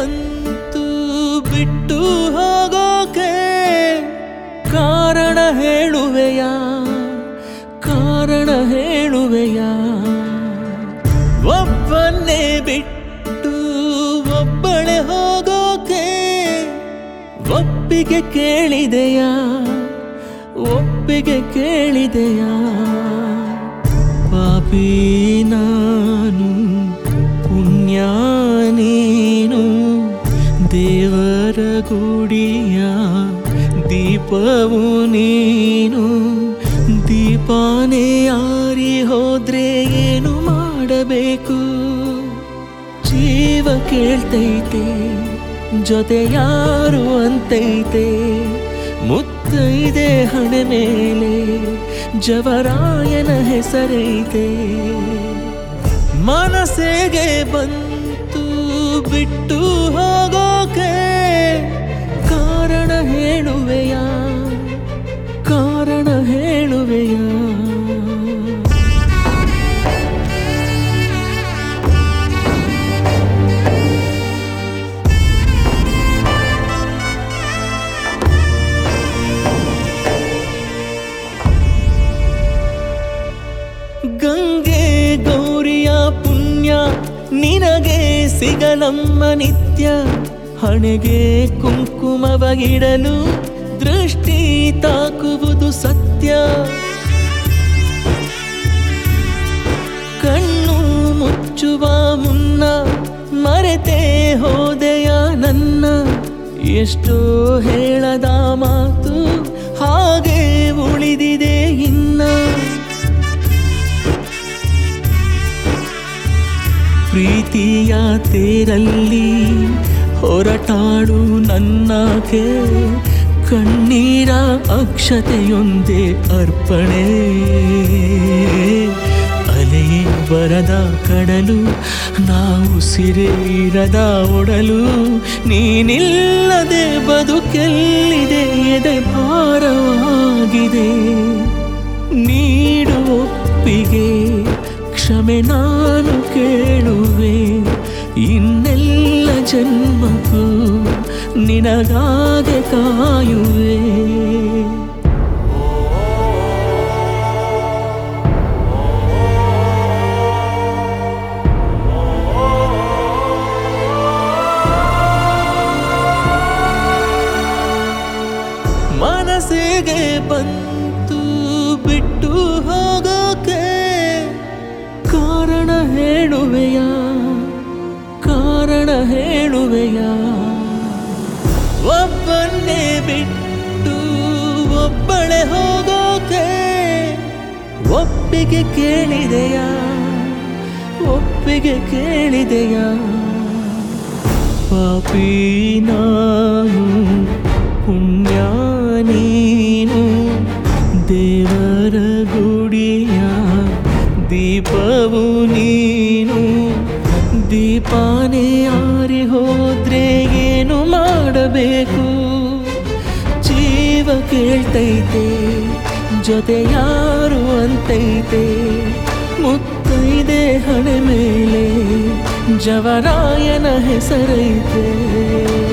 ಬಂತು ಬಿಟ್ಟು ಹೋಗೋಕೆ ಕಾರಣ ಹೇಳುವೆಯ ಕಾರಣ ಹೇಳುವೆಯ ಒಬ್ಬನ್ನೇ ಬಿಟ್ಟು ಒಬ್ಬಳೆ ಹೋಗೋಕೆ ಒಪ್ಪಿಗೆ ಕೇಳಿದೆಯಾ ಒಪ್ಪಿಗೆ ಕೇಳಿದೆಯಾ ಪಾಪಿ ನಾನು ಪುಣ್ಯ ನೀನು ದೇವರ ಗುಡಿಯ ದೀಪವು ನೀನು ದೀಪಾನೇ ಆರಿ ಹೋದ್ರೆ ಏನು ಮಾಡಬೇಕು ಜೀವ ಕೇಳ್ತೈತೆ ಜೊತೆ ಯಾರು ಅಂತೈತೆ ಮುತ್ತೈದೆ ಹಣೆ ಮೇಲೆ ಜವರಾಯನ ಹೆಸರೈತೆ ಮನಸ್ಸಿಗೆ ಬಂತು ಬಿಟ್ಟು ಹೋಗೋಕೆ ಕಾರಣ ಹೇಳುವೆಯ ಕಾರಣ ಹೇಳುವೆಯ ಗಂಗೆ ಗೌರಿಯ ಪುಣ್ಯ ನಿನಗೆ ಸಿಗಲಮ್ಮ ನಿತ್ಯ ಹಣೆಗೆ ಕುಂಕುಮವ ಇಡಲು ದೃಷ್ಟಿ ತಾಕುವುದು ಸತ್ಯ ಕಣ್ಣು ಮುಚ್ಚುವ ಮುನ್ನ ಮರೆತೆ ಹೋದೆಯ ನನ್ನ ಎಷ್ಟೋ ಹೇಳದ ಮಾತು ಹಾಗೆ ಉಳಿದಿದೆ ಇನ್ನ ಪ್ರೀತಿಯ ತೇರಲ್ಲಿ ಹೊರಟಾಡು ನನ್ನಗೆ ಕಣ್ಣೀರ ಅಕ್ಷತೆಯೊಂದೇ ಅರ್ಪಣೆ ಅಲೆಯೇ ಬರದ ಕಡಲು ನಾವು ಸಿರೇರದ ಒಡಲು ನೀನಿಲ್ಲದೆ ಬದುಕೆಲ್ಲಿದೆ ಎದೆ ಭಾರವಾಗಿದೆ ನೀಡು ಒಪ್ಪಿಗೆ ಕ್ಷಮೆ ನಾನು ಕೇಳುವೆ ಇನ್ನೆಲ್ಲ ಜನ್ಮಕ್ಕೂ ನಿನಗಾಗೆ ಕಾಯುವೆ ಮನಸ್ಸಿಗೆ ಬಂತು ಬಿಟ್ಟು ಹೋಗೋಕೆ ಕಾರಣ ಹೇಳುವೆಯ ಕಾರಣ ಹೇಳುವೆಯ ಒಬ್ಬನ್ನೇ ಬಿಟ್ಟು ಒಬ್ಬಳೆ ಹೋಗೋಕೆ ಒಪ್ಪಿಗೆ ಕೇಳಿದೆಯ ಒಪ್ಪಿಗೆ ಕೇಳಿದೆಯ ಪಾಪಿ ನಾನು ಪುಣ್ಯ ನೀನು ದೇವರ ಗುಡಿಯ ದೀಪವು ನೀನು ದೀಪಾನೇ ಆರಿ ಹೋದ್ರೆ ಏನು ಮಾಡಬೇಕು ಜೀವ ಕೇಳ್ತೈತೆ ಜೊತೆ ಯಾರು ಅಂತೈತೆ ಮುತ್ತೈದೆ ಹಣೆ ಮೇಲೆ ಜವರಾಯನ ಹೆಸರೈತೆ